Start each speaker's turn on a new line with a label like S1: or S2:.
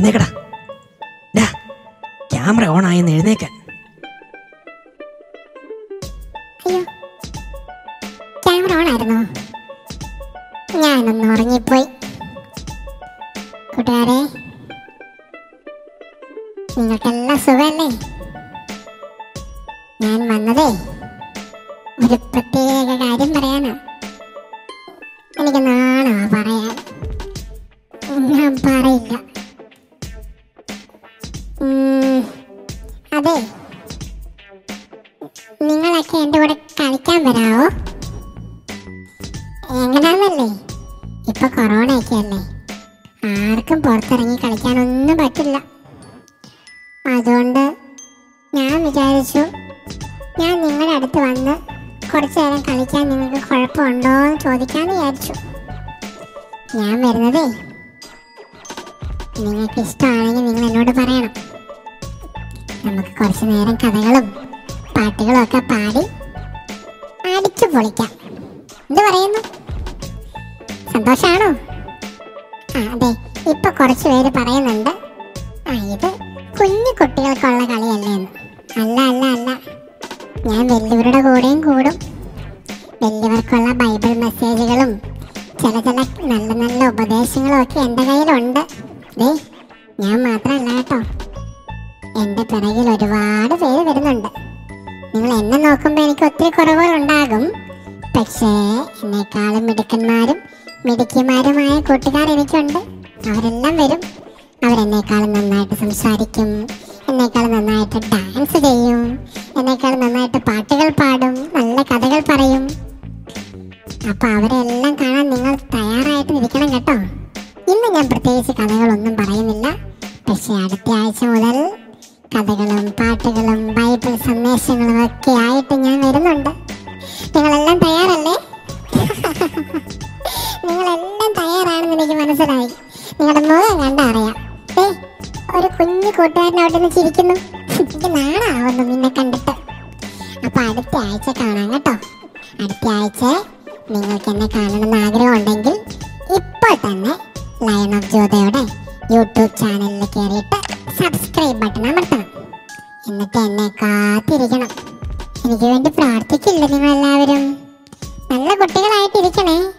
S1: എഴുന്നേക്കടാ ഡാ camera on ആയെന്ന് എഴുന്നേക്കാൻ
S2: അയ്യോ ക്യാമറ ഓൺ ആയിരുന്നോ ഞാനൊന്ന് ഉറങ്ങിപ്പോയി കൂട്ടുകാരെ നിങ്ങൾക്കെല്ലാം സുഖമല്ലേ ഞാൻ വന്നതേ ഒരു പ്രത്യേക കാര്യം പറയാനാ എനിക്ക് നാണോ പറയാൻ ഞാൻ പറയില്ല ഉം, അതെ നിങ്ങളൊക്കെ എൻ്റെ കൂടെ കളിക്കാൻ വരാവോ എങ്ങനെയാന്നല്ലേ ഇപ്പൊ കൊറോണയൊക്കെ അല്ലേ ആർക്കും പുറത്തിറങ്ങി കളിക്കാനൊന്നും പറ്റില്ല അതുകൊണ്ട് ഞാൻ വിചാരിച്ചു ഞാൻ നിങ്ങളുടെ അടുത്ത് വന്ന് കുറച്ചു നേരം കളിക്കാൻ നിങ്ങൾക്ക് കുഴപ്പമുണ്ടോ എന്ന് ചോദിക്കാന്ന് വിചാരിച്ചു ഞാൻ വരുന്നതേ നിങ്ങൾക്ക് ഇഷ്ടമാണെങ്കിൽ നിങ്ങൾ എന്നോട് പറയണം നമുക്ക് കുറച്ചു നേരം കഥകളും പാട്ടുകളും ഒക്കെ പാടി അടിച്ചു പൊളിക്കാം എന്ത് പറയുന്നു സന്തോഷാണോ ആ അതെ ഇപ്പൊ കുറച്ച് പേര് പറയുന്നുണ്ട് ആ ഇത് കുഞ്ഞു കുട്ടികൾക്കുള്ള കളിയല്ലേ എന്ന് അല്ല അല്ല അല്ല ഞാൻ വലിയവരുടെ കൂടെയും കൂടും വലിയവർക്കുള്ള ബൈബിൾ മെസ്സേജുകളും ചില ചില നല്ല നല്ല ഉപദേശങ്ങളും ഒക്കെ എൻ്റെ കയ്യിലുണ്ട് ദേ ഞാൻ മാത്രമല്ല കേട്ടോ എൻ്റെ പിറകിൽ ഒരുപാട് പേര് വരുന്നുണ്ട് നിങ്ങൾ എന്നെ നോക്കുമ്പോൾ എനിക്ക് ഒത്തിരി കുറവുകളുണ്ടാകും പക്ഷേ എന്നെക്കാളും മിടുക്കന്മാരും മിടുക്കിമാരുമായ കൂട്ടുകാർ എനിക്കുണ്ട് അവരെല്ലാം വരും അവരെന്നേക്കാളും നന്നായിട്ട് സംസാരിക്കും എന്നേക്കാളും നന്നായിട്ട് ഡാൻസ് ചെയ്യും എന്നേക്കാളും നന്നായിട്ട് പാട്ടുകൾ പാടും നല്ല കഥകൾ പറയും അപ്പൊ അവരെല്ലാം കാണാൻ നിങ്ങൾ തയ്യാറായിട്ട് ഇരിക്കണം കേട്ടോ ഇന്ന് ഞാൻ പ്രത്യേകിച്ച് കഥകളൊന്നും പറയുന്നില്ല പക്ഷെ അടുത്ത ആഴ്ച മുതൽ കഥകളും പാട്ടുകളും ബൈബിൾ സന്ദേശങ്ങളും ഒക്കെ ആയിട്ട് ഞാൻ വരുന്നുണ്ട് നിങ്ങളെല്ലാം തയ്യാറല്ലേ നിങ്ങളെല്ലാം തയ്യാറാണെന്ന് എനിക്ക് മനസ്സിലായി നിങ്ങളുടെ മുഖം കണ്ടാ അറിയാം ഏ ഒരു കുഞ്ഞു കൂട്ടുകാരൻ അവിടെ നിന്ന് ചിരിക്കുന്നു എനിക്ക് നാണാവുന്നു നിന്നെ കണ്ടിട്ട് അപ്പൊ അടുത്ത ആഴ്ച കാണാം കേട്ടോ അടുത്ത ആഴ്ച നിങ്ങൾക്ക് എന്നെ കാണണമെന്ന് ആഗ്രഹം ഉണ്ടെങ്കിൽ ഇപ്പോൾ തന്നെ ലയൺ ഓഫ് ജ്യോതയുടെ യൂട്യൂബ് ചാനലിൽ കയറിയിട്ട് സബ്സ്ക്രൈബ് ബട്ടൺ അമർത്തണം എന്നിട്ട് എന്നെ കാത്തിരിക്കണം എനിക്ക് വേണ്ടി പ്രാർത്ഥിക്കില്ല നിങ്ങൾ എല്ലാവരും നല്ല കുട്ടികളായിട്ടിരിക്കണേ